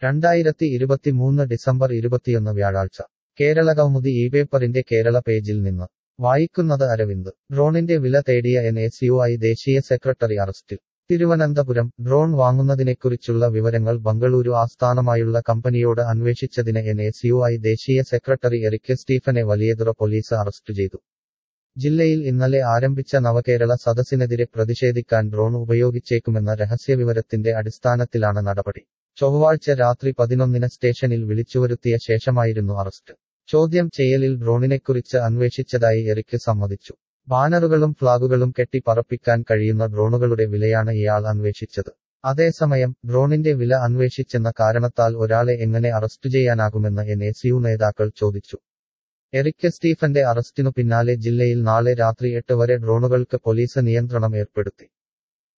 രണ്ടായിരത്തി ഇരുപത്തിമൂന്ന് ഡിസംബർ ഇരുപത്തിയൊന്ന് വ്യാഴാഴ്ച കേരള കൗമുദി ഈ പേപ്പറിന്റെ കേരള പേജിൽ നിന്ന് വായിക്കുന്നത് അരവിന്ദ് ഡ്രോണിന്റെ വില തേടിയ എൻ എസ് യു ഐ ദേശീയ സെക്രട്ടറി അറസ്റ്റിൽ തിരുവനന്തപുരം ഡ്രോൺ വാങ്ങുന്നതിനെക്കുറിച്ചുള്ള വിവരങ്ങൾ ബംഗളൂരു ആസ്ഥാനമായുള്ള കമ്പനിയോട് അന്വേഷിച്ചതിന് എൻ എസ് യു ഐ ദേശീയ സെക്രട്ടറി എറിക് സ്റ്റീഫനെ വലിയതുറ പോലീസ് അറസ്റ്റ് ചെയ്തു ജില്ലയിൽ ഇന്നലെ ആരംഭിച്ച നവകേരള സദസ്സിനെതിരെ പ്രതിഷേധിക്കാൻ ഡ്രോൺ ഉപയോഗിച്ചേക്കുമെന്ന രഹസ്യവിവരത്തിന്റെ അടിസ്ഥാനത്തിലാണ് നടപടി ചൊവ്വാഴ്ച രാത്രി പതിനൊന്നിന് സ്റ്റേഷനിൽ വിളിച്ചുവരുത്തിയ ശേഷമായിരുന്നു അറസ്റ്റ് ചോദ്യം ചെയ്യലിൽ ഡ്രോണിനെക്കുറിച്ച് അന്വേഷിച്ചതായി എറിക്ക് സമ്മതിച്ചു ബാനറുകളും ഫ്ളാഗുകളും കെട്ടി പറപ്പിക്കാൻ കഴിയുന്ന ഡ്രോണുകളുടെ വിലയാണ് ഇയാൾ അന്വേഷിച്ചത് അതേസമയം ഡ്രോണിന്റെ വില അന്വേഷിച്ചെന്ന കാരണത്താൽ ഒരാളെ എങ്ങനെ അറസ്റ്റ് ചെയ്യാനാകുമെന്ന് എൻ എസ് യു നേതാക്കൾ ചോദിച്ചു എറിക് സ്റ്റീഫന്റെ അറസ്റ്റിനു പിന്നാലെ ജില്ലയിൽ നാളെ രാത്രി എട്ട് വരെ ഡ്രോണുകൾക്ക് പോലീസ് നിയന്ത്രണം ഏർപ്പെടുത്തി